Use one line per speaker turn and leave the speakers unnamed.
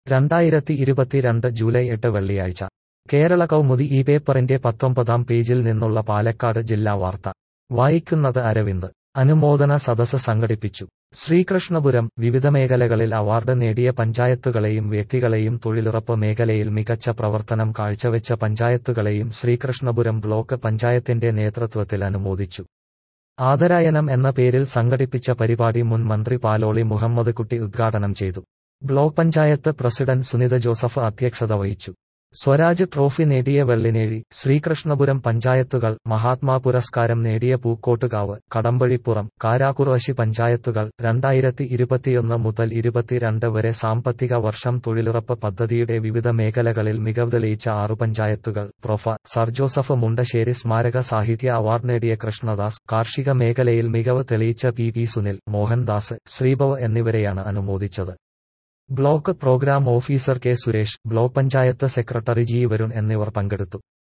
രണ്ടായിരത്തി ഇരുപത്തിരണ്ട് ജൂലൈ എട്ട് വെള്ളിയാഴ്ച കേരള കൗമുദി ഈ പേപ്പറിന്റെ പത്തൊമ്പതാം പേജിൽ നിന്നുള്ള പാലക്കാട് ജില്ലാ വാർത്ത വായിക്കുന്നത് അരവിന്ദ് അനുമോദന സദസ് സംഘടിപ്പിച്ചു ശ്രീകൃഷ്ണപുരം വിവിധ മേഖലകളിൽ അവാർഡ് നേടിയ പഞ്ചായത്തുകളെയും വ്യക്തികളെയും തൊഴിലുറപ്പ് മേഖലയിൽ മികച്ച പ്രവർത്തനം കാഴ്ചവെച്ച പഞ്ചായത്തുകളെയും ശ്രീകൃഷ്ണപുരം ബ്ലോക്ക് പഞ്ചായത്തിന്റെ നേതൃത്വത്തിൽ അനുമോദിച്ചു ആദരായനം എന്ന പേരിൽ സംഘടിപ്പിച്ച പരിപാടി മുൻ മന്ത്രി പാലോളി മുഹമ്മദ് കുട്ടി ഉദ്ഘാടനം ചെയ്തു ബ്ലോക്ക് പഞ്ചായത്ത് പ്രസിഡന്റ് സുനിത ജോസഫ് അധ്യക്ഷത വഹിച്ചു സ്വരാജ് ട്രോഫി നേടിയ വെള്ളിനേഴി ശ്രീകൃഷ്ണപുരം പഞ്ചായത്തുകൾ മഹാത്മാ പുരസ്കാരം നേടിയ പൂക്കോട്ടുകാവ് കടമ്പഴിപ്പുറം കാരാകുറശ്ശി പഞ്ചായത്തുകൾ രണ്ടായിരത്തി ഇരുപത്തിയൊന്ന് മുതൽ ഇരുപത്തിരണ്ട് വരെ സാമ്പത്തിക വർഷം തൊഴിലുറപ്പ് പദ്ധതിയുടെ വിവിധ മേഖലകളിൽ മികവ് തെളിയിച്ച ആറു പഞ്ചായത്തുകൾ പ്രൊഫ സർ ജോസഫ് മുണ്ടശ്ശേരി സ്മാരക സാഹിത്യ അവാർഡ് നേടിയ കൃഷ്ണദാസ് കാർഷിക മേഖലയിൽ മികവ് തെളിയിച്ച പി പി സുനിൽ മോഹൻദാസ് ശ്രീഭവ് എന്നിവരെയാണ് അനുമോദിച്ചത് block programme officer K Suresh block panchayat secretary G Varun എന്നിവർ പങ്കെടുത്തു